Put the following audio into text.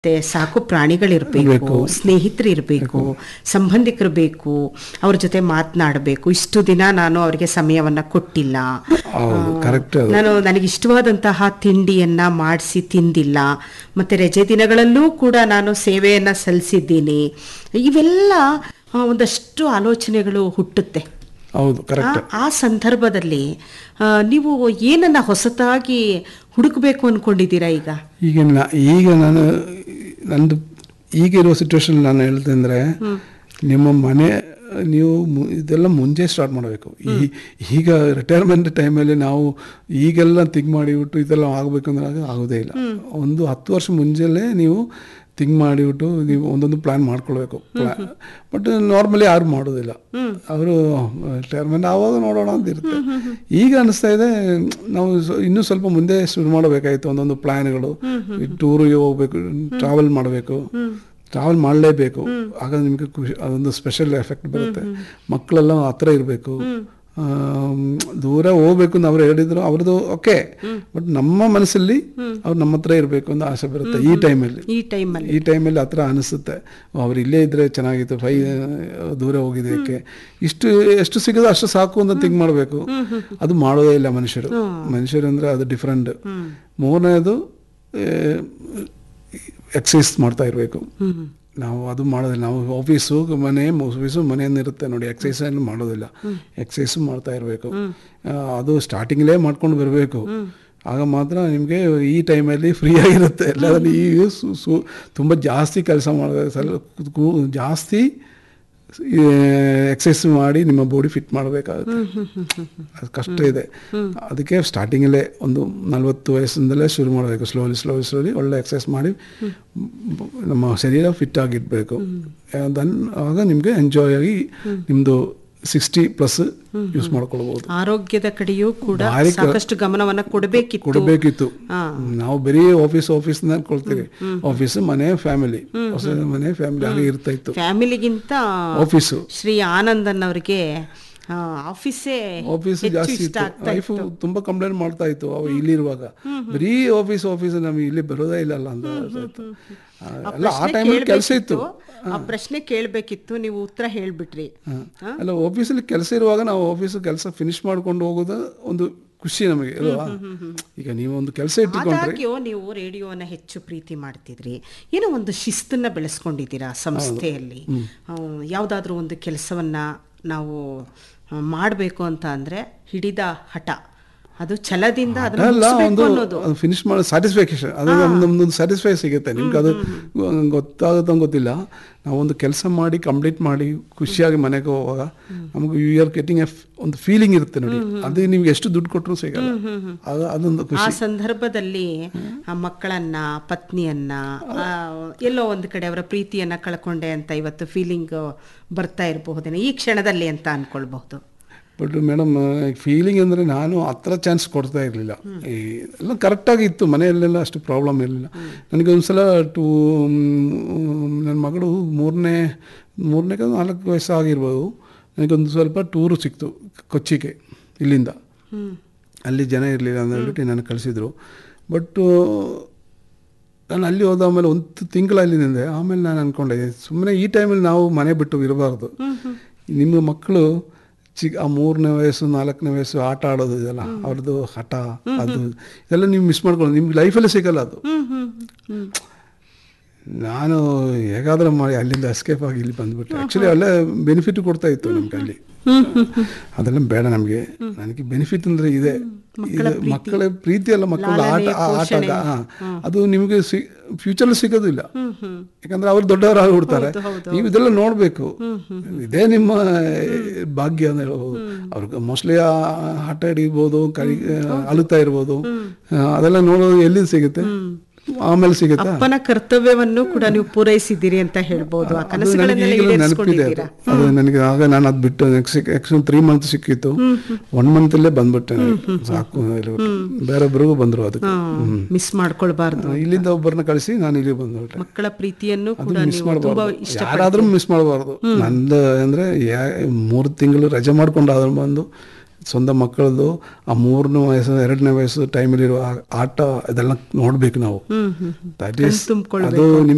ಮತ್ತೆ ಸಾಕು ಪ್ರಾಣಿಗಳಿರ್ಬೇಕು ಸ್ನೇಹಿತರು ಇರಬೇಕು ಸಂಬಂಧಿಕರು ಬೇಕು ಅವ್ರ ಜೊತೆ ಮಾತನಾಡಬೇಕು ಇಷ್ಟು ದಿನ ನಾನು ಅವರಿಗೆ ಸಮಯವನ್ನ ಕೊಟ್ಟಿಲ್ಲ ಹೌದು ಕರೆಕ್ಟ್ ಅದು ನಾನು ನನಗೆ ಇಷ್ಟವಾದಂತಹ ತಿಂಡಿಯನ್ನ ಮಾಡಿಸಿ ತಿಂದಿಲ್ಲ ಮತ್ತೆ ರಜೆ ದಿನಗಳಲ್ಲೂ ಕೂಡ ನಾನು ಸೇವೆಯನ್ನ ಸಲ್ಲಿಸಿದ್ದೀನಿ ಇವೆಲ್ಲ ಆ, ಒಂದಷ್ಟು ಆಲೋಚನೆಗಳು ಹುಟ್ಟುತ್ತೆ ಹೌದು ಕರೆಕ್ಟ್ ಆ- ಆ ಸಂದರ್ಭದಲ್ಲಿ ಆ, ನೀವು ಏನನ್ನ ಹೊಸತಾಗಿ ಹುಡುಕಬೇಕು ಅನ್ಕೊಂಡಿದ್ದೀರಾ ಈಗ ಈಗ ನಾ ಈಗ ನಾನು ನಂದು ಈಗಿರೋ ಸಿಚುವೇಶನ್ ನಾನು ಹೇಳ್ತೆ ಅಂದರೆ ನಿಮ್ಮ ಮನೆ ನೀವು ಮು- ಇದೆಲ್ಲ ಮುಂಚೆ ಸ್ಟಾರ್ಟ್ ಮಾಡಬೇಕು ಈ ಈಗ ರಿಟೈರ್ಮೆಂಟ್ ಟೈಮಲ್ಲಿ ನಾವು ಈಗೆಲ್ಲ ಥಿಂಕ್ ಮಾಡಿಬಿಟ್ಟು ಇದೆಲ್ಲ ಆಗಬೇಕು ಅಂದ್ರೆ ಆಗ ಆಗೋದೇ ಇಲ್ಲ ಒಂದು ಹತ್ತು ವರ್ಷ ಮುಂಚೆಲೇ ನೀವು ಥಿಂಕ್ ಮಾಡಿಬಿಟ್ಟು ನೀವು ಒಂದೊಂದು ಪ್ಲ್ಯಾನ್ ಮಾಡ್ಕೊಳ್ಬೇಕು ಬಟ್ ನಾರ್ಮಲಿ ಯಾರು ಮಾಡೋದಿಲ್ಲ ಅವರು ರಿಟೈರ್ಮೆಂಟ್ ಆವಾಗ ನೋಡೋಣ ಅಂತ ಇರುತ್ತೆ ಈಗ ಅನಿಸ್ತಾ ಇದೆ ನಾವು ಸ್ವ- ಇನ್ನೂ ಸ್ವಲ್ಪ ಮುಂದೆ ಶುರು ಮಾಡಬೇಕಾಯ್ತು ಒಂದೊಂದು ಪ್ಲ್ಯಾನ್ಗಳು ಟೂರಿಗೆ ಹೋಗ್ಬೇಕು ಟ್ರಾವೆಲ್ ಮಾಡಬೇಕು ಟ್ರಾವೆಲ್ ಮಾಡಲೇಬೇಕು ಆಗ ನಿಮಗೆ ಖುಷಿ ಅದೊಂದು ಸ್ಪೆಷಲ್ ಎಫೆಕ್ಟ್ ಬರುತ್ತೆ ಮಕ್ಕಳೆಲ್ಲ ಹತ್ರ ಇರಬೇಕು ದೂರ ಹೋಗ್ಬೇಕು ಅಂತ ಅವ್ರು ಹೇಳಿದ್ರು ಅವ್ರದ್ದು ಓಕೆ ಬಟ್ ನಮ್ಮ ಮನಸ್ಸಲ್ಲಿ ಅವ್ರು ನಮ್ಮ ಹತ್ರ ಇರಬೇಕು ಅಂತ ಆಸೆ ಬರುತ್ತೆ ಈ ಟೈಮಲ್ಲಿ ಈ ಟೈಮಲ್ಲಿ ಈ ಟೈಮಲ್ಲಿ ಹತ್ರ ಅನಿಸುತ್ತೆ ಅವ್ರು ಇಲ್ಲೇ ಇದ್ರೆ ಚೆನ್ನಾಗಿತ್ತು ಫೈ ದೂರ ಹೋಗಿದ್ದಕ್ಕೆ ಇಷ್ಟು ಎಷ್ಟು ಸಿಗೋದು ಅಷ್ಟು ಸಾಕು ಅಂತ ಥಿಂಕ್ ಮಾಡಬೇಕು ಅದು ಮಾಡೋದೇ ಇಲ್ಲ ಮನುಷ್ಯರು ಮನುಷ್ಯರು ಅಂದ್ರೆ ಅದು ಡಿಫ್ರೆಂಟ್ ಮೂರನೇದು ಎಕ್ಸಸೈಸ್ ಮಾಡ್ತಾ ಇರಬೇಕು ನಾವು ಅದು ಮಾಡೋದಿಲ್ಲ ನಾವು ಆಫೀಸು ಮನೆ ಆಫೀಸು ಮನೆಯಿಂದ ಇರುತ್ತೆ ನೋಡಿ ಎಕ್ಸಸೈಸ್ ಏನು ಮಾಡೋದಿಲ್ಲ ಎಕ್ಸಸೈಸು ಮಾಡ್ತಾ ಇರಬೇಕು ಅದು ಸ್ಟಾರ್ಟಿಂಗ್ಲೇ ಮಾಡ್ಕೊಂಡು ಬರಬೇಕು ಆಗ ಮಾತ್ರ ನಿಮಗೆ ಈ ಟೈಮಲ್ಲಿ ಫ್ರೀ ಆಗಿರುತ್ತೆ ಎಲ್ಲರಲ್ಲಿ ಈ ಸು- ಸು- ತುಂಬ ಜಾಸ್ತಿ ಕೆಲಸ ಮಾಡೋದು ಸ್ವಲ್ಪ ಕೂ- ಜಾಸ್ತಿ ಎಕ್ಸಸೈಸ್ ಮಾಡಿ ನಿಮ್ಮ ಬಾಡಿ ಫಿಟ್ ಮಾಡಬೇಕಾಗುತ್ತೆ ಅದು ಕಷ್ಟ ಇದೆ ಅದಕ್ಕೆ ಸ್ಟಾರ್ಟಿಂಗಲ್ಲೇ ಒಂದು ನಲ್ವತ್ತು ವಯಸ್ಸಿಂದಲೇ ಶುರು ಮಾಡಬೇಕು ಸ್ಲೋಲಿ ಸ್ಲೋಲಿ ಸ್ಲೋಲಿ ಒಳ್ಳೆ ಎಕ್ಸಸೈಸ್ ಮಾಡಿ ನಮ್ಮ ಶರೀರ ಫಿಟ್ ಆಗಿರಬೇಕು ದನ್ ಆಗ ನಿಮಗೆ ಎಂಜಾಯ್ ಆಗಿ ನಿಮ್ಮದು ಸಿಕ್ಸ್ಟಿ ಪ್ಲಸ್ ಯೂಸ್ ಮಾಡ್ಕೊಳ್ಬೋದು ಆರೋಗ್ಯದ ಕಡೆಯೂ ಕೂಡ ಭಾರಿ ಕ- ಸಾಕಷ್ಟು ಗಮನವನ್ನ ಕೊಡಬೇಕಿತ್ತು ಕೊಡಬೇಕಿತ್ತು ಹಾ. ನಾವು ಬರೀ ಆಫೀಸ್ ಆಫೀಸ್ ಕೊಳ್ತೀವಿ ಆಫೀಸ್ ಮನೆ ಫ್ಯಾಮಿಲಿ ಹೊಸ ಮನೆ ಫ್ಯಾಮಿಲಿ ಹಾಗೆ ಇರ್ತಾ ಇತ್ತು ಫ್ಯಾಮಿಲಿಗಿಂತ ಆಫೀಸು ಶ್ರೀ ಆನಂದನ್ ಅವರಿಗೆ ಆ, ಆಫೀಸೇ ಆಫೀಸ್ ಹೆಚ್ಚು ಜಾಸ್ತಿ ಇಷ್ಟ ಇತ್ತು ಆಗ್ತಾ ವೈಫು ತುಂಬಾ ಕಂಪ್ಲೇಂಟ್ ಮಾಡ್ತಾ ಇತ್ತು ಅವ ಇಲ್ಲಿರುವಾಗ ಬರೀ ಆಫೀಸ್ ಆಫೀಸ್ ನಮಗೆ ಇಲ್ಲಿ ಬರೋದೇ ಇಲ್ಲಲ್ಲ ಅಂತ ಅನ್ಸುತ್ತೆ. ಆ, ಅಲ್ಲ ಆ ಪ್ರಶ್ನೆ ಟೈಮಲ್ಲಿ ಕೆಲಸ ಇತ್ತು ಕೇಳ್ಬೇಕಿತ್ತು. ಆ ಪ್ರಶ್ನೆ ಕೇಳ್ಬೇಕಿತ್ತು ನೀವು ಉತ್ತರ ಹೇಳ್ಬಿಟ್ರಿ ಹಾ. ಅಲ್ಲ ಆಫೀಸಲ್ಲಿ ಕೆಲಸ ಇರುವಾಗ ನಾವು ಆಫೀಸ್ ಕೆಲಸ ಫಿನಿಶ್ ಮಾಡ್ಕೊಂಡು ಹೋಗೋದು ಒಂದು ಖುಷಿ ನಮಗೆ ಅಲ್ವಾ ಈಗ ನೀವು ಒಂದು ಕೆಲಸ ಇಟ್ಟುಕೊಂಡ್ರೆ ಆದಾಗ್ಯೂ ನೀವು ರೇಡಿಯೋನ ಹೆಚ್ಚು ಪ್ರೀತಿ ಮಾಡ್ತಿದ್ರಿ ಏನೋ ಒಂದು ಶಿಸ್ತನ್ನ ಬೆಳೆಸ್ಕೊಂಡಿದ್ದೀರಾ ಸಂಸ್ಥೆಯಲ್ಲಿ ಯಾವುದಾದ್ರೂ ಒಂದು ಕೆಲಸವನ್ನ ನಾವು ಮಾಡಬೇಕು ಅಂತ ಅಂದ್ರೆ ಹಿಡಿದ ಹಠ ಅದು ಛಲದಿಂದ ಅದನ್ನ ಅಲ್ಲ ಮುಗಿಸ್ಬೇಕು ಒಂದು ಅನ್ನೋದು ಫಿನಿಶ್ ಮಾಡೋ ಸ್ಯಾಟಿಸ್ಫ್ಯಾಕ್ಷನ್ ಅದು ನಮ್ದೊಂದು ಸ್ಯಾಟಿಸ್ಫೈ ಸಿಗುತ್ತೆ ನಿಮ್ಗೆ ಅದು ಗೊತ್ತಾಗುತ್ತೋ ಗೊತ್ತಿಲ್ಲ ನಾವು ಒಂದು ಕೆಲಸ ಮಾಡಿ ಕಂಪ್ಲೀಟ್ ಮಾಡಿ ಖುಷಿಯಾಗಿ ಮನೆಗೆ ಹೋಗುವಾಗ ನಮಗೆ ಯು ಆರ್ ಗೆಟಿಂಗ್ ಎ ಒಂದು ಫೀಲಿಂಗ್ ಇರುತ್ತೆ ನೋಡಿ ಅದು ನಿಮ್ಗೆ ಎಷ್ಟು ದುಡ್ಡು ಕೊಟ್ಟರು ಸಿಗಲ್ಲ ಅದು ಅದೊಂದು ಆ ಖುಷಿ ಸಂದರ್ಭದಲ್ಲಿ ಆ ಮಕ್ಕಳನ್ನ ಪತ್ನಿಯನ್ನ ಆ, ಎಲ್ಲೋ ಒಂದು ಕಡೆ ಅವರ ಪ್ರೀತಿಯನ್ನ ಕಳ್ಕೊಂಡೆ ಅಂತ ಇವತ್ತು ಫೀಲಿಂಗ್ ಬರ್ತಾ ಇರಬಹುದೇನೋ ಈ ಕ್ಷಣದಲ್ಲಿ ಅಂತ ಅನ್ಕೊಳ್ಬಹುದು ಬಟ್ ಮೇಡಮ್ ಫೀಲಿಂಗ್ ಅಂದರೆ ನಾನು ಹತ್ರ ಚಾನ್ಸ್ ಕೊಡ್ತಾ ಇರಲಿಲ್ಲ ಈ ಎಲ್ಲ ಕರೆಕ್ಟಾಗಿ ಇತ್ತು ಮನೆಯಲ್ಲೆಲ್ಲ ಅಷ್ಟು ಪ್ರಾಬ್ಲಮ್ ಇರಲಿಲ್ಲ ನನಗೆ ಒಂದು ಸಲ ಟೂ ನನ್ನ ಮಗಳು ಮೂರನೇ ಮೂರನೇ ನಾಲ್ಕು ವಯಸ್ಸು ಆಗಿರ್ಬೋದು ನನಗೊಂದು ಸ್ವಲ್ಪ ಟೂರು ಸಿಕ್ತು ಕೊಚ್ಚಿಗೆ ಇಲ್ಲಿಂದ ಅಲ್ಲಿ ಜನ ಇರಲಿಲ್ಲ ಅಂತ ಹೇಳ್ಬಿಟ್ಟು ನನಗೆ ಕಳಿಸಿದ್ರು ಬಟ್ಟು ನಾನು ಅಲ್ಲಿ ಹೋದ ಆಮೇಲೆ ಒಂದು ತಿಂಗಳು ಅಲ್ಲಿ ನಿಂದೆ ಆಮೇಲೆ ನಾನು ಅನ್ಕೊಂಡೆ ಸುಮ್ಮನೆ ಈ ಟೈಮಲ್ಲಿ ನಾವು ಮನೆ ಬಿಟ್ಟು ಇರಬಾರ್ದು ನಿಮ್ಮ ಮಕ್ಕಳು ಚಿಕ್ಕ ಆ ಮೂರನೇ ವಯಸ್ಸು ನಾಲ್ಕನೇ ವಯಸ್ಸು ಆಟ ಆಡೋದು ಇದೆಲ್ಲ ಅವ್ರದ್ದು ಹಠ ಅದು ಇದೆಲ್ಲ ನೀವು ಮಿಸ್ ಮಾಡ್ಕೊಳ್ಳೋದು ನಿಮ್ಗೆ ಲೈಫಲ್ಲೇ ಸಿಗಲ್ಲ ಅದು ನಾನು ಹೇಗಾದ್ರೂ ಮಾಡಿ ಅಲ್ಲಿಂದ ಎಸ್ಕೇಪ್ ಆಗಿ ಇಲ್ಲಿ ಬಂದ್ಬಿಟ್ಟೆ ಆ್ಯಕ್ಚುಲಿ ಅಲ್ಲೇ ಬೆನಿಫಿಟ್ ಕೊಡ್ತಾ ಇತ್ತು ನಮ್ಗೆ ಅಲ್ಲಿ ಅದೆಲ್ಲ ಬೇಡ ನಮಗೆ ನನಗೆ ಬೆನಿಫಿಟ್ ಅಂದ್ರೆ ಇದೆ ಇದು ಮಕ್ಕಳ ಪ್ರೀತಿ ಅಲ್ಲ ಮಕ್ಕಳ ಆಟ ಆ ಆಟ ಹಾ. ಅದು ನಿಮಗೆ ಸಿ ಫ್ಯೂಚರ್ ಸಿಗೋದಿಲ್ಲ ಯಾಕಂದ್ರೆ ಅವ್ರು ದೊಡ್ಡವರಾಗಿ ಬಿಡ್ತಾರೆ ನೀವು ಇದೆಲ್ಲ ನೋಡ್ಬೇಕು ಇದೇ ನಿಮ್ಮ ಭಾಗ್ಯ ಅಂತ ಹೇಳ್ಬೋದು ಅವ್ರಿಗೆ ಮೋಸ್ಟ್ಲಿ ಆಟ ಹಿಡಿಬೋದು ಕೈ ಅಳುತ್ತಾ ಇರ್ಬೋದು ಆ, ಅದೆಲ್ಲ ನೋಡೋದು ಎಲ್ಲಿ ಸಿಗುತ್ತೆ ಆಮೇಲೆ ಸಿಗುತ್ತಾ ಅಪ್ಪನ ಕರ್ತವ್ಯವನ್ನು ಕೂಡ ನೀವು ಪೂರೈಸಿದ್ದೀರಿ ಅಂತ ಹೇಳ್ಬೋದು ಆ ಅದು ನನಗೆ ಕನಸುಗಳನ್ನೆಲ್ಲ ಈಗಲೂ ನೆನಪಿದೆ ಈಡೇರಿಸ್ಕೊಂಡಿದ್ದೀರಾ ಅದು ಅದು ನನಗೆ ಆಗ ನಾನು ಅದು ಬಿಟ್ಟು ನೆಕ್ಸ್ಟ್ ತ್ರೀ ಮಂತ್ ಸಿಕ್ಕಿತ್ತು ಒನ್ ಮಂತಲ್ಲೇ ಬಂದ್ಬಿಟ್ಟೆ ನನಗೆ. ಸಾಕು ಅಂತ ಹೇಳ್ಬಿಟ್ಟು. ಬೇರೊಬ್ಬರಿಗೂ ಬಂದರು ಅದಕ್ಕೆ ಹ್ಮ್. ಮಿಸ್ ಮಾಡ್ಕೊಳ್ಬಾರ್ದು ಇಲ್ಲಿಂದ ಒಬ್ಬರನ್ನ ಕಳಿಸಿ ನಾನು ಇಲ್ಲಿ ಬಂದ್ಬಿಟ್ಟೆ ಮಕ್ಕಳ ಪ್ರೀತಿಯನ್ನು ಕೂಡ ಅದು ಮಿಸ್ ನೀವು ತುಂಬಾ ಮಾಡಬಾರ್ದು ಇಷ್ಟ ಯಾರಾದ್ರೂ ಮಿಸ್ ಮಾಡಬಾರ್ದು ನಂದು ಅಂದ್ರೆ ಯಾ- ಮೂರು ತಿಂಗಳು ರಜೆ ಮಾಡ್ಕೊಂಡು ಆದ್ರೂ ಬಂದು ಸ್ವಂತ ಮಕ್ಕಳದು ಆ ಮೂರನೇ ವಯಸ್ಸು ಎರಡನೇ ವಯಸ್ಸು ಟೈಮಲ್ಲಿರುವ ಆಟ ಇದೆಲ್ಲ ನೋಡ್ಬೇಕು ನಾವು ದಟ್ ಈಸ್ ತುಂಬ್ಕೊಳ್ಬೇಕು. ಅದು ನಿಮ್ಗೆ